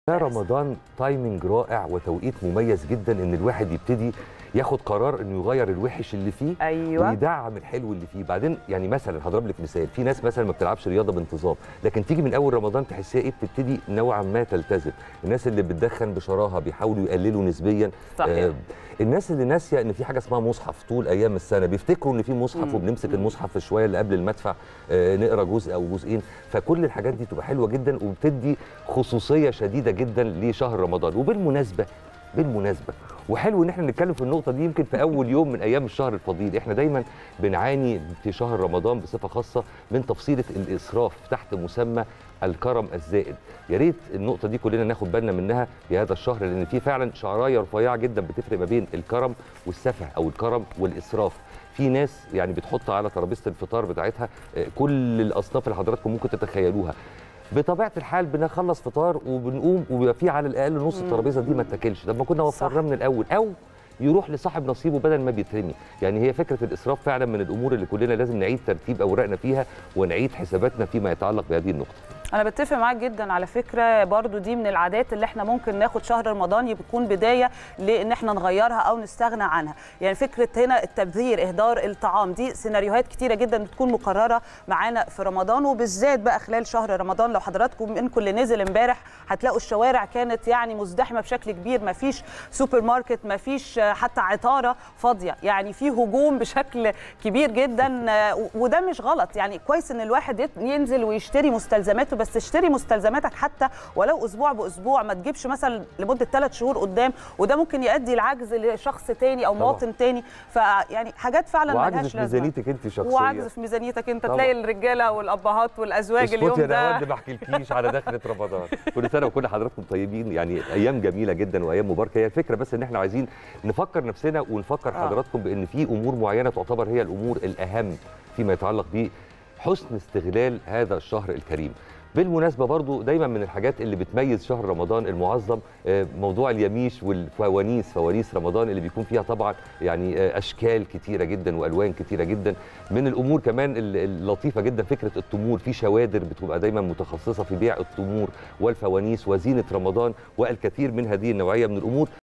رمضان تايمنج رائع وتوقيت مميز جدا ان الواحد يبتدي ياخد قرار انه يغير الوحش اللي فيه ايوه ويدعم الحلو اللي فيه بعدين يعني مثلا هضرب لك مثال في ناس مثلا ما بتلعبش رياضه بانتظام لكن تيجي من اول رمضان تحسيها ايه بتبتدي نوعا ما تلتزم الناس اللي بتدخن بشراهه بيحاولوا يقللوا نسبيا صحيح. آه الناس اللي ناسيه ان في حاجه اسمها مصحف طول ايام السنه بيفتكروا ان في مصحف مم. وبنمسك المصحف الشويه اللي قبل المدفع آه نقرا جزء او جزئين فكل الحاجات دي تبقى حلوه جدا وبتدي خصوصيه شديده جدا لشهر رمضان وبالمناسبه بالمناسبه وحلو ان احنا نتكلم في النقطه دي يمكن في اول يوم من ايام الشهر الفضيل احنا دايما بنعاني في شهر رمضان بصفه خاصه من تفصيله الاسراف تحت مسمى الكرم الزائد يا ريت النقطه دي كلنا ناخد بالنا منها في هذا الشهر لان في فعلا شعرايه رفيعه جدا بتفرق ما بين الكرم والسفه او الكرم والاسراف في ناس يعني بتحط على ترابيزه الفطار بتاعتها آه، كل الاصناف اللي حضراتكم ممكن تتخيلوها بطبيعه الحال بنخلص فطار وبنقوم وبيبقى في على الاقل نص الترابيزه دي ما اتاكلش طب ما كنا وفرناه من الاول او يروح لصاحب نصيبه بدل ما بيترمي يعني هي فكره الاسراف فعلا من الامور اللي كلنا لازم نعيد ترتيب اوراقنا فيها ونعيد حساباتنا فيما يتعلق بهذه النقطه انا بتفق معاك جدا على فكره برضو دي من العادات اللي احنا ممكن ناخد شهر رمضان يكون بدايه لان احنا نغيرها او نستغنى عنها يعني فكره هنا التبذير اهدار الطعام دي سيناريوهات كتيره جدا بتكون مقرره معانا في رمضان وبالذات بقى خلال شهر رمضان لو حضراتكم منكم اللي نزل امبارح هتلاقوا الشوارع كانت يعني مزدحمه بشكل كبير ما فيش سوبر ماركت ما فيش حتى عطاره فاضيه يعني في هجوم بشكل كبير جدا آه، وده مش غلط يعني كويس ان الواحد يت- ينزل ويشتري مستلزماته بس اشتري مستلزماتك حتى ولو اسبوع باسبوع ما تجيبش مثلا لمده ثلاث شهور قدام وده ممكن يؤدي العجز لشخص تاني او طبعاً. مواطن تاني فيعني حاجات فعلا وعجز ملهاش في لازمه ميزانيتك انت شخصيا وعجز في ميزانيتك انت طبعاً. تلاقي الرجاله والابهات والازواج اسكتي اليوم يا ده نواد ما احكيلكيش على دخله رمضان كل سنه وكل حضراتكم طيبين يعني ايام جميله جدا وايام مباركه هي الفكره بس ان احنا عايزين نفكر نفسنا ونفكر آه. حضراتكم بان في امور معينه تعتبر هي الامور الاهم فيما يتعلق بحسن استغلال هذا الشهر الكريم بالمناسبه برضو دايما من الحاجات اللي بتميز شهر رمضان المعظم آه، موضوع اليميش والفوانيس فوانيس رمضان اللي بيكون فيها طبعا يعني آه، اشكال كتيره جدا والوان كتيره جدا من الامور كمان ال- اللطيفه جدا فكره التمور في شوادر بتبقى دايما متخصصه في بيع التمور والفوانيس وزينه رمضان والكثير من هذه النوعيه من الامور